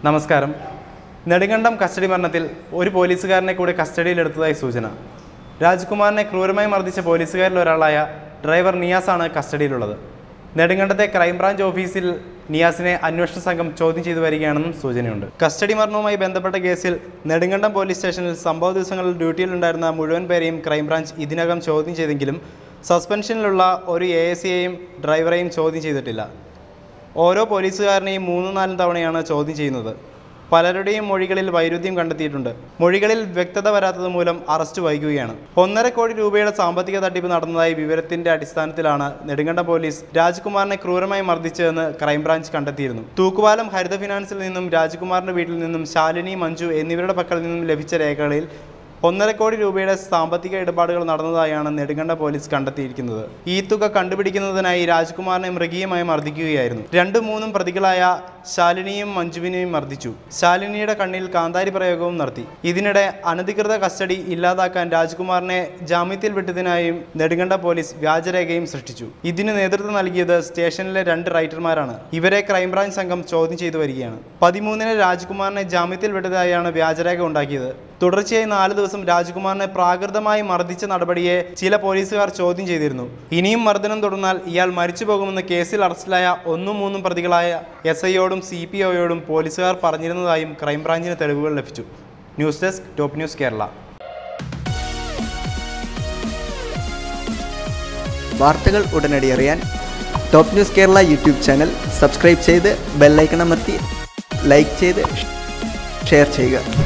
നമസ്കാരം നെടുങ്കണ്ടം കസ്റ്റഡി മരണത്തിൽ ഒരു പോലീസുകാരനെ കൂടി കസ്റ്റഡിയിലെടുത്തതായി സൂചന രാജ്കുമാറിനെ ക്രൂരമായി മർദ്ദിച്ച പോലീസുകാരിൽ ഒരാളായ ഡ്രൈവർ നിയാസാണ് കസ്റ്റഡിയിലുള്ളത് നെടുങ്കണ്ടത്തെ ക്രൈംബ്രാഞ്ച് ഓഫീസിൽ നിയാസിനെ അന്വേഷണ സംഘം ചോദ്യം ചെയ്തു വരികയാണെന്നും സൂചനയുണ്ട് കസ്റ്റഡി മരണവുമായി ബന്ധപ്പെട്ട കേസിൽ നെടുങ്കണ്ടം പോലീസ് സ്റ്റേഷനിൽ സംഭവ ദിവസങ്ങളിൽ ഡ്യൂട്ടിയിലുണ്ടായിരുന്ന മുഴുവൻ പേരെയും ക്രൈംബ്രാഞ്ച് ഇതിനകം ചോദ്യം ചെയ്തെങ്കിലും സസ്പെൻഷനിലുള്ള ഒരു എ എസ് സിയെയും ഡ്രൈവറെയും ചോദ്യം ചെയ്തിട്ടില്ല ഓരോ പോലീസുകാരനെയും മൂന്നും നാലും തവണയാണ് ചോദ്യം ചെയ്യുന്നത് പലരുടെയും മൊഴികളിൽ വൈരുദ്ധ്യം കണ്ടെത്തിയിട്ടുണ്ട് മൊഴികളിൽ വ്യക്തത വരാത്തത് മൂലം അറസ്റ്റ് വൈകുകയാണ് ഒന്നര കോടി രൂപയുടെ സാമ്പത്തിക തട്ടിപ്പ് നടന്നതായി വിവരത്തിന്റെ അടിസ്ഥാനത്തിലാണ് നെടുങ്കണ്ടം പോലീസ് രാജ്കുമാറിനെ ക്രൂരമായി മർദ്ദിച്ചതെന്ന് ക്രൈംബ്രാഞ്ച് കണ്ടെത്തിയിരുന്നു തൂക്കുപാലം ഹരിത ഫിനാൻസിൽ നിന്നും രാജ്കുമാറിന്റെ വീട്ടിൽ നിന്നും ശാലിനി മഞ്ജു എന്നിവരുടെ പക്കൽ നിന്നും ലഭിച്ച രേഖകളിൽ ഒന്നര കോടി രൂപയുടെ സാമ്പത്തിക ഇടപാടുകൾ നടന്നതായാണ് നെടുങ്കണ്ട പോലീസ് കണ്ടെത്തിയിരിക്കുന്നത് ഈ തുക കണ്ടുപിടിക്കുന്നതിനായി രാജ്കുമാറിനെ മൃഗീയമായി മർദ്ദിക്കുകയായിരുന്നു രണ്ടും മൂന്നും പ്രതികളായ ശാലിനിയും മഞ്ജുവിനെയും മർദ്ദിച്ചു ശാലിനിയുടെ കണ്ണിൽ കാന്താരി പ്രയോഗവും നടത്തി ഇതിനിടെ അനധികൃത കസ്റ്റഡി ഇല്ലാതാക്കാൻ രാജ്കുമാറിനെ ജാമ്യത്തിൽ വിട്ടതിനായും നെടുങ്കണ്ട പോലീസ് വ്യാജരേഖയും സൃഷ്ടിച്ചു ഇതിന് നേതൃത്വം നൽകിയത് സ്റ്റേഷനിലെ രണ്ട് റൈറ്റർമാരാണ് ഇവരെ ക്രൈംബ്രാഞ്ച് സംഘം ചോദ്യം ചെയ്തു വരികയാണ് പതിമൂന്നിന് രാജ്കുമാറിനെ ജാമ്യത്തിൽ വിട്ടതായാണ് വ്യാജരേഖ ഉണ്ടാക്കിയത് തുടർച്ചയായി നാല് ദിവസം രാജ്കുമാറിനെ പ്രാകൃതമായി മർദ്ദിച്ച നടപടിയെ ചില പോലീസുകാർ ചോദ്യം ചെയ്തിരുന്നു ഇനിയും മർദ്ദനം തുടർന്നാൽ ഇയാൾ മരിച്ചു പോകുമെന്ന് കേസിൽ അറസ്റ്റിലായ ഒന്നും മൂന്നും പ്രതികളായ എസ് ഐയോടും സി പി ഒയോടും പോലീസുകാർ പറഞ്ഞിരുന്നതായും ക്രൈംബ്രാഞ്ചിന് തെളിവുകൾ ലഭിച്ചു news desk top news Kerala വാർത്തകൾ ഉടനടി അറിയാൻ top news Kerala YouTube channel subscribe ചെയ്ത് ബെല്ലൈക്കൺ അമർത്തി ലൈക്ക് ചെയ്ത് ഷെയർ ചെയ്യുക